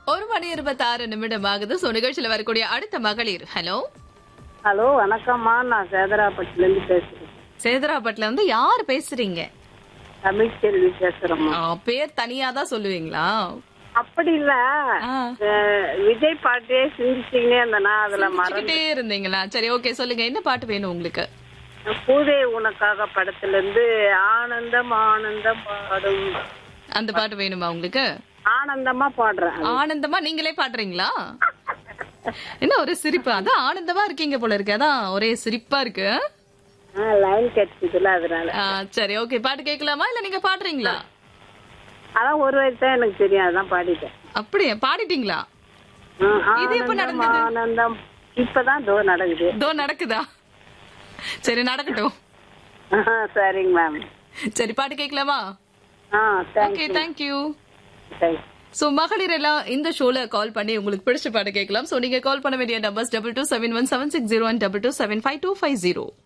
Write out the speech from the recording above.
ஒரு மணி இருபத்தாறு நிமிடம் ஆகுது சோ நிகழ்ச்சியில வரக்கூடிய அடுத்த மகளிர் ஹலோ ஹலோ வணக்கம்மா நான் சேதராப்பட்டில இருந்து பேசுறேன் சேதராப்பட்டுல வந்து யார் பேசுறீங்க தமிழ்ச்செல்வி பேசுறேம்மா ஆ, பேர் தனியா தான் சொல்லுவீங்களா அப்படி இல்ல ஆ. அஹ், விஜய் பாட்டே சிந்திச்சுக்கினே இருந்தேனா அதுல மறந்து சிரிச்சுக்கிட்டே இருந்தீங்களா சரி ஓகே சொல்லுங்க என்ன பாட்டு வேணும் உங்களுக்கு பூதே உனக்காக படத்துல இருந்து ஆனந்தம் ஆனந்தம் பாடும் அந்த பாட்டு வேணுமா உங்களுக்கு ஆனந்தமா பாடுறேன் ஆனந்தமா நீங்களே பாடுறீங்களா என்ன ஒரு சிரிப்பு அதான் ஆனந்தமா இருக்கீங்க போல இருக்கு அதான் ஒரே சிரிப்பா இருக்கு லைன் கிடைச்சதுல அதனால ஆ, சரி ஓகே பாட்டு கேட்கலாமா இல்ல நீங்க பாடுறீங்களா அதான் ஒரு வயசு தான் எனக்கு தெரியும் அதான் பாடிட்டேன் அப்படியே பாடிட்டீங்களா ஆ, இது எப்ப ஆனந்தம், நடந்தது? ஆனந்தம் இப்பதான் தோ நடக்குது இதோ நடக்குதா சரி நடக்கட்டும் ஆ, சரிங்க மேம் சரி பாட்டு கேட்கலாமா ஆ okay thank you thank you thank you so மகளிர் எல்லாம் இந்த ஷோல கால் பண்ணி உங்களுக்கு பிடிச்ச பாட்டு கேட்கலாம் சோ நீங்க கால் பண்ண வேண்டிய numbers double two seven one seven six zero one double two seven five two five zero